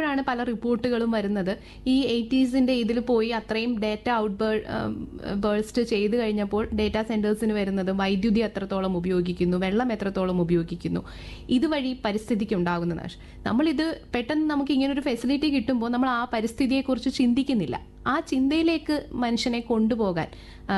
അപ്പോഴാണ് പല റിപ്പോർട്ടുകളും വരുന്നത് ഈ എയ്റ്റീസിന്റെ ഇതിൽ പോയി അത്രയും ഡേറ്റ ഔട്ട് ബേഴ്സ്റ്റ് ചെയ്ത് കഴിഞ്ഞപ്പോൾ ഡേറ്റാ സെന്റേഴ്സിന് വരുന്നത് വൈദ്യുതി എത്രത്തോളം ഉപയോഗിക്കുന്നു വെള്ളം എത്രത്തോളം ഉപയോഗിക്കുന്നു ഇതുവഴി പരിസ്ഥിതിക്ക് ഉണ്ടാകുന്ന നാശം നമ്മളിത് പെട്ടെന്ന് നമുക്ക് ഇങ്ങനെ ഒരു ഫെസിലിറ്റി കിട്ടുമ്പോൾ നമ്മൾ ആ പരിസ്ഥിതിയെക്കുറിച്ച് ചിന്തിക്കുന്നില്ല ആ ചിന്തയിലേക്ക് മനുഷ്യനെ കൊണ്ടുപോകാൻ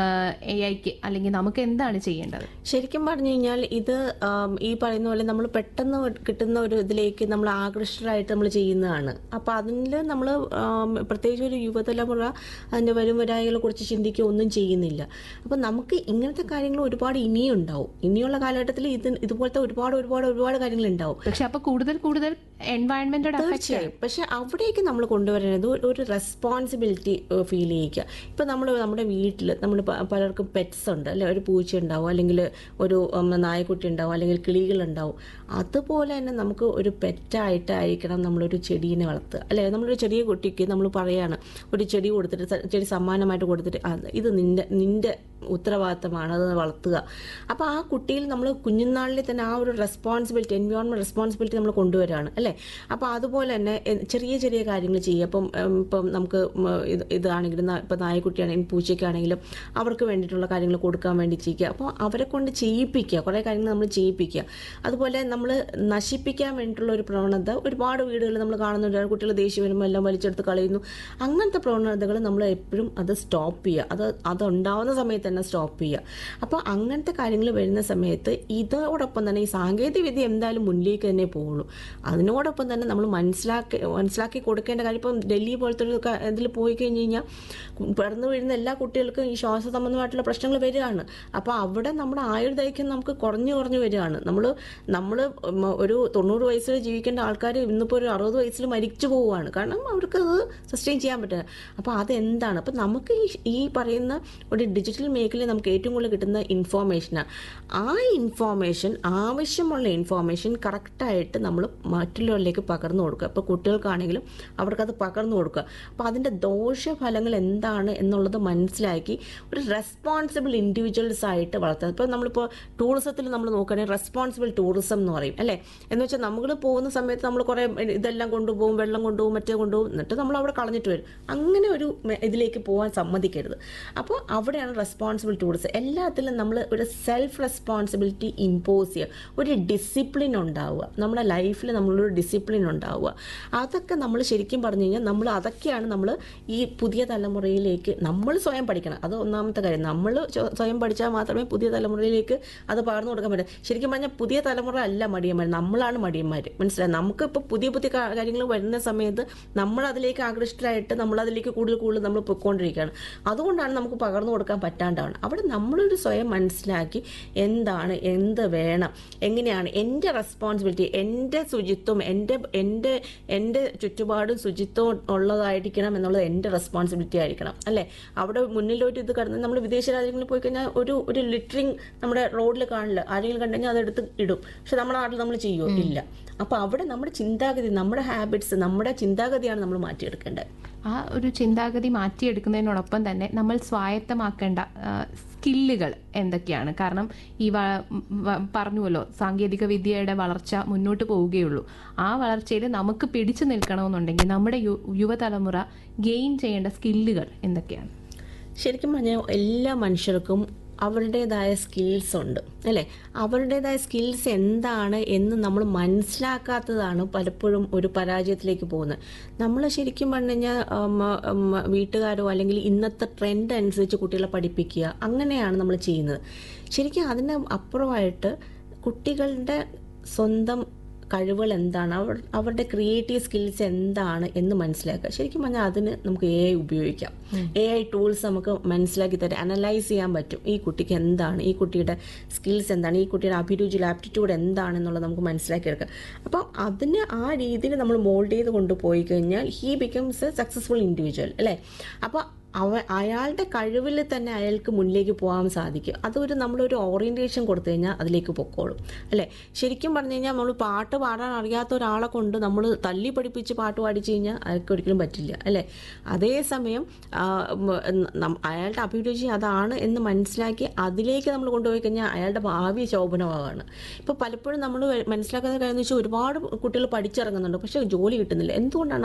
എ ഐക്ക് അല്ലെങ്കിൽ നമുക്ക് എന്താണ് ചെയ്യേണ്ടത് ശരിക്കും പറഞ്ഞു കഴിഞ്ഞാൽ ഇത് ആം, ഈ പറയുന്ന പോലെ നമ്മൾ പെട്ടെന്ന് കിട്ടുന്ന ഒരു ഇതിലേക്ക് നമ്മൾ ആകൃഷ്ടരായിട്ട് നമ്മൾ ചെയ്യുന്നതാണ് അപ്പോൾ അതിൽ നമ്മൾ പ്രത്യേകിച്ച് ഒരു യുവതലമുറ അതിൻ്റെ വരും വരായികളെ കുറിച്ച് ചിന്തിക്കുക ഒന്നും ചെയ്യുന്നില്ല അപ്പോൾ നമുക്ക് ഇങ്ങനത്തെ കാര്യങ്ങൾ ഒരുപാട് ഇനിയും ഉണ്ടാവും ഇനിയുള്ള കാലഘട്ടത്തിൽ ഇത് ഇതുപോലത്തെ ഒരുപാട് ഒരുപാട് ഒരുപാട് കാര്യങ്ങൾ ഉണ്ടാവും പക്ഷെ അപ്പൊ കൂടുതൽ കൂടുതൽ എൻവയൺമെന്റോട് അഫക്റ്റ് തീർച്ചയായും പക്ഷെ അവിടേക്ക് നമ്മൾ കൊണ്ടുവരുന്നത് ഒരു- ഒരു റെസ്പോൺസിബിലിറ്റി ഫീൽ ചെയ്യിക്കുക ഇപ്പം നമ്മൾ നമ്മുടെ വീട്ടിൽ നമ്മൾ പലർക്കും പെറ്റ്സ് ഉണ്ട് അല്ലെ ഒരു പൂച്ച ഉണ്ടാവും അല്ലെങ്കിൽ ഒരു ഉം, നായക്കുട്ടി ഉണ്ടാവും അല്ലെങ്കിൽ കിളികളുണ്ടാവും അതുപോലെ തന്നെ നമുക്ക് ഒരു പെറ്റായിട്ടായിരിക്കണം നമ്മളൊരു ചെടീനെ വളർത്തുക അല്ലെ നമ്മളൊരു ചെറിയ കുട്ടിക്ക് നമ്മൾ പറയാണ് ഒരു ചെടി കൊടുത്തിട്ട് സ- ചെടി സമ്മാനമായിട്ട് കൊടുത്തിട്ട് "ആ, ഇത് നിന്റെ നിന്റെ ഉത്തരവാദിത്തമാണ് അത് വളർത്തുക അപ്പോൾ ആ കുട്ടിയിൽ നമ്മൾ കുഞ്ഞുനാളിൽ തന്നെ ആ ഒരു റെസ്പോൺസിബിലിറ്റി എൻവയോൺമെന്റ് റെസ്പോൺസിബിലിറ്റി നമ്മൾ കൊണ്ടുവരാണ് അല്ലേ അപ്പോൾ അതുപോലെ തന്നെ എ- ചെറിയ ചെറിയ കാര്യങ്ങൾ ചെയ്യുക അപ്പം ഉം, ഇപ്പം നമുക്ക് ഉം, ഇത് ഇതാണെങ്കിലും ന- ഇപ്പം നായക്കുട്ടിയാണെങ്കിലും പൂച്ചയ്ക്കാണെങ്കിലും അവർക്ക് വേണ്ടിയിട്ടുള്ള കാര്യങ്ങൾ കൊടുക്കാൻ വേണ്ടി ചെയ്യുക അപ്പോൾ അവരെ കൊണ്ട് ചെയ്യിപ്പിക്കുക കുറേ കാര്യങ്ങൾ നമ്മൾ ചെയ്യിപ്പിക്കുക അതുപോലെ നമ്മൾ നശിപ്പിക്കാൻ വേണ്ടിയിട്ടുള്ള ഒരു പ്രവണത ഒരുപാട് വീടുകളിൽ നമ്മൾ കാണുന്നുണ്ട് കുട്ടികൾ ദേഷ്യം വരുമ്പോൾ എല്ലാം വലിച്ചെടുത്ത് കളയുന്നു അങ്ങനത്തെ പ്രവണതകൾ നമ്മൾ എപ്പോഴും അത് സ്റ്റോപ്പ് ചെയ്യുക അത് അതുണ്ടാവുന്ന സമയത്ത് തന്നെ സ്റ്റോപ്പ് ചെയ്യുക അപ്പോൾ അങ്ങനത്തെ കാര്യങ്ങൾ വരുന്ന സമയത്ത് ഇതോടൊപ്പം തന്നെ ഈ സാങ്കേതിക വിദ്യ എന്തായാലും മുന്നിലേക്ക് തന്നെ പോകുള്ളൂ അതിനോടൊപ്പം തന്നെ നമ്മൾ മനസ്സിലാക്കി മനസ്സിലാക്കി കൊടുക്കേണ്ട കാര്യം ഇപ്പം ഡൽഹി പോലത്തെ ഒരു ക- ഇതിൽ പോയി കഴിഞ്ഞ് കഴിഞ്ഞാൽ പിറന്നു വീഴുന്ന എല്ലാ കുട്ടികൾക്കും ഈ ശ്വാസ സംബന്ധമായിട്ടുള്ള പ്രശ്നങ്ങൾ വരികയാണ് അപ്പോൾ അവിടെ നമ്മുടെ ആയുർദൈർഘ്യം നമുക്ക് കുറഞ്ഞു കുറഞ്ഞു വരികയാണ് നമ്മൾ നമ്മൾ ഒരു തൊണ്ണൂറ് വയസ്സിൽ ജീവിക്കേണ്ട ആൾക്കാർ ഇന്നിപ്പോൾ ഒരു അറുപത് വയസ്സിൽ മരിച്ചു പോവുകയാണ് കാരണം അവർക്ക് അത് സസ്റ്റെയിൻ ചെയ്യാൻ പറ്റില്ല അപ്പോൾ അതെന്താണ് അപ്പം നമുക്ക് ഈ ഈ പറയുന്ന ഒരു ഡിജിറ്റൽ മേഖലയിൽ നമുക്ക് ഏറ്റവും കൂടുതൽ കിട്ടുന്ന ഇൻഫോർമേഷനാണ് ആ ഇൻഫോർമേഷൻ ആവശ്യമുള്ള ഇൻഫോർമേഷൻ കറക്റ്റായിട്ട് നമ്മൾ മറ്റുള്ളവരിലേക്ക് പകർന്നു കൊടുക്കുക ഇപ്പോൾ കുട്ടികൾക്കാണെങ്കിലും അവർക്കത് പകർന്നു കൊടുക്കുക അപ്പോൾ അതിൻ്റെ ദോഷഫലങ്ങൾ എന്താണ് എന്നുള്ളത് മനസ്സിലാക്കി ഒരു റെസ്പോൺസിബിൾ ഇൻഡിവിജ്വൽസ് ആയിട്ട് വളർത്തുക ഇപ്പോൾ നമ്മളിപ്പോൾ ടൂറിസത്തിൽ നമ്മൾ നോക്കുകയാണെങ്കിൽ റെസ്പോൺസിബിൾ ടൂറിസം എന്ന് പറയും അല്ലേ എന്ന് വെച്ചാൽ നമ്മൾ പോകുന്ന സമയത്ത് നമ്മൾ കുറേ ഇതെല്ലാം കൊണ്ടുപോകും വെള്ളം കൊണ്ടുപോകും മറ്റേ കൊണ്ടുപോകും എന്നിട്ട് നമ്മൾ അവിടെ കളഞ്ഞിട്ട് വരും അങ്ങനെ ഒരു മെ- ഇതിലേക്ക് പോകാൻ സമ്മതിക്കരുത് അപ്പോൾ അവിടെയാണ് റെസ്പോൺസിബിൾ ടൂറിസം എല്ലാത്തിലും നമ്മൾ ഒരു സെൽഫ് റെസ്പോൺസിബിലിറ്റി ഇമ്പോസ് ചെയ്യുക ഒരു ഡിസിപ്ലിൻ ഉണ്ടാവുക നമ്മുടെ ലൈഫിൽ നമ്മളൊരു ഡിസിപ്ലിൻ ഉണ്ടാവുക അതൊക്കെ നമ്മൾ ശരിക്കും പറഞ്ഞു കഴിഞ്ഞാൽ നമ്മൾ അതൊക്കെയാണ് നമ്മൾ ഈ പുതിയ തലമുറയിലേക്ക് നമ്മൾ സ്വയം പഠിക്കണം അത് ഒന്നാമത്തെ കാര്യം നമ്മൾ ചോ- സ്വയം പഠിച്ചാൽ മാത്രമേ പുതിയ തലമുറയിലേക്ക് അത് പകർന്നു കൊടുക്കാൻ പറ്റൂ ശരിക്കും പറഞ്ഞാൽ പുതിയ തലമുറ അല്ല മടിയന്മാർ നമ്മളാണ് മടിയന്മാർ മനസ്സിലായി നമുക്ക് ഇപ്പോൾ പുതിയ പുതിയ കാ- കാര്യങ്ങൾ വരുന്ന സമയത്ത് നമ്മൾ അതിലേക്ക് ആകൃഷ്ടരായിട്ട് നമ്മൾ അതിലേക്ക് കൂടുതൽ കൂടുതൽ നമ്മൾ പൊയ്ക്കൊണ്ടിരിക്കുകയാണ് അതുകൊണ്ടാണ് നമുക്ക് പകർന്നു കൊടുക്കാൻ പറ്റാണ്ടാവുന്നത് അവിടെ നമ്മളൊരു സ്വയം മനസ്സിലാക്കി എന്താണ് എന്ത് വേണം എങ്ങനെയാണ് എൻ്റെ റെസ്പോൺസിബിലിറ്റി എൻ്റെ ശുചിത്വം എൻ്റെ എൻ്റെ എൻ്റെ ചുറ്റുപാടും ശുചിത്വം ഉള്ളതായിരിക്കണം എന്നുള്ളത് എൻ്റെ റെസ്പോൺസിബിലിറ്റി ആയിരിക്കണം അല്ലേ അവിടെ മുന്നിലോട്ട് ഇത് കടന്ന് നമ്മൾ വിദേശ രാജ്യങ്ങളിൽ പോയി കഴിഞ്ഞാൽ ഒരു ഒരു ലിറ്ററിങ് നമ്മുടെ റോഡിൽ കാണില്ല ആരെങ്കിലും കണ്ടു കഴിഞ്ഞാൽ അതെടുത്ത് ഇടും പക്ഷെ നമ്മുടെ നാട്ടിൽ നമ്മൾ ചെയ്യുമോ ഇല്ല അപ്പോൾ അവിടെ നമ്മുടെ ചിന്താഗതി നമ്മുടെ ഹാബിറ്റ്സ് നമ്മുടെ ചിന്താഗതിയാണ് നമ്മൾ മാറ്റിയെടുക്കേണ്ടത് ആ ഒരു ചിന്താഗതി മാറ്റിയെടുക്കുന്നതിനോടൊപ്പം തന്നെ നമ്മൾ സ്വായത്തമാക്കേണ്ട സ്കില്ലുകൾ എന്തൊക്കെയാണ് കാരണം ഈ വ- വ- പറഞ്ഞുവല്ലോ സാങ്കേതിക വിദ്യയുടെ വളർച്ച മുന്നോട്ട് പോവുകയുള്ളൂ ആ വളർച്ചയിൽ നമുക്ക് പിടിച്ചു നിൽക്കണമെന്നുണ്ടെങ്കിൽ നമ്മുടെ യു- യുവതലമുറ ഗെയിൻ ചെയ്യേണ്ട സ്കില്ലുകൾ എന്തൊക്കെയാണ് ശരിക്കും പറഞ്ഞാൽ എല്ലാ മനുഷ്യർക്കും അവരുടേതായ സ്കിൽസ് ഉണ്ട് അല്ലേ അവരുടേതായ സ്കിൽസ് എന്താണ് എന്ന് നമ്മൾ മനസ്സിലാക്കാത്തതാണ് പലപ്പോഴും ഒരു പരാജയത്തിലേക്ക് പോകുന്നത് നമ്മൾ ശരിക്കും പറഞ്ഞു കഴിഞ്ഞാൽ ഉം, ഉം, വീട്ടുകാരോ അല്ലെങ്കിൽ ഇന്നത്തെ ട്രെൻഡ് അനുസരിച്ച് കുട്ടികളെ പഠിപ്പിക്കുക അങ്ങനെയാണ് നമ്മൾ ചെയ്യുന്നത് ശരിക്കും അതിന് അപ്പുറമായിട്ട് കുട്ടികളുടെ സ്വന്തം കഴിവുകൾ എന്താണ് അവർ അവരുടെ ക്രിയേറ്റീവ് സ്കിൽസ് എന്താണ് എന്ന് മനസ്സിലാക്കുക ശരിക്കും പറഞ്ഞാൽ അതിന് നമുക്ക് എ ഐ ഉപയോഗിക്കാം എ ഐ ടൂൾസ് നമുക്ക് മനസ്സിലാക്കി തരാം അനലൈസ് ചെയ്യാൻ പറ്റും ഈ കുട്ടിക്ക് എന്താണ് ഈ കുട്ടിയുടെ സ്കിൽസ് എന്താണ് ഈ കുട്ടിയുടെ അഭിരുചി ആപ്റ്റിറ്റ്യൂഡ് എന്താണെന്നുള്ളത് നമുക്ക് മനസ്സിലാക്കിയെടുക്കാം അപ്പം അതിന് ആ രീതിയിൽ നമ്മൾ മോൾഡ് ചെയ്ത് കൊണ്ടുപോയി കഴിഞ്ഞാൽ he becomes a successful individual അല്ലേ അപ്പോൾ അവ അയാളുടെ കഴിവിൽ തന്നെ അയാൾക്ക് മുന്നിലേക്ക് പോകാൻ സാധിക്കും അതൊരു നമ്മളൊരു ഓറിയൻറ്റേഷൻ കൊടുത്തു കഴിഞ്ഞാൽ അതിലേക്ക് പൊക്കോളും അല്ലേ ശരിക്കും പറഞ്ഞു കഴിഞ്ഞാൽ നമ്മൾ പാട്ട് പാടാൻ അറിയാത്ത ഒരാളെ കൊണ്ട് നമ്മൾ തല്ലി പഠിപ്പിച്ച് പാട്ട് പാടിച്ചു കഴിഞ്ഞാൽ അയാൾക്ക് ഒരിക്കലും പറ്റില്ല അല്ലേ അതേസമയം ആ, ഉം, നം- അയാളുടെ അഭിരുചി അതാണ് എന്ന് മനസ്സിലാക്കി അതിലേക്ക് നമ്മൾ കൊണ്ടുപോയി കഴിഞ്ഞാൽ അയാളുടെ ഭാവി ശോഭനമാകാണ് ഇപ്പോൾ പലപ്പോഴും നമ്മൾ മനസ്സിലാക്കുന്ന കാര്യം എന്ന് വെച്ചാൽ ഒരുപാട് കുട്ടികൾ പഠിച്ചിറങ്ങുന്നുണ്ട് പക്ഷേ ജോലി കിട്ടുന്നില്ല എന്തുകൊണ്ടാണ്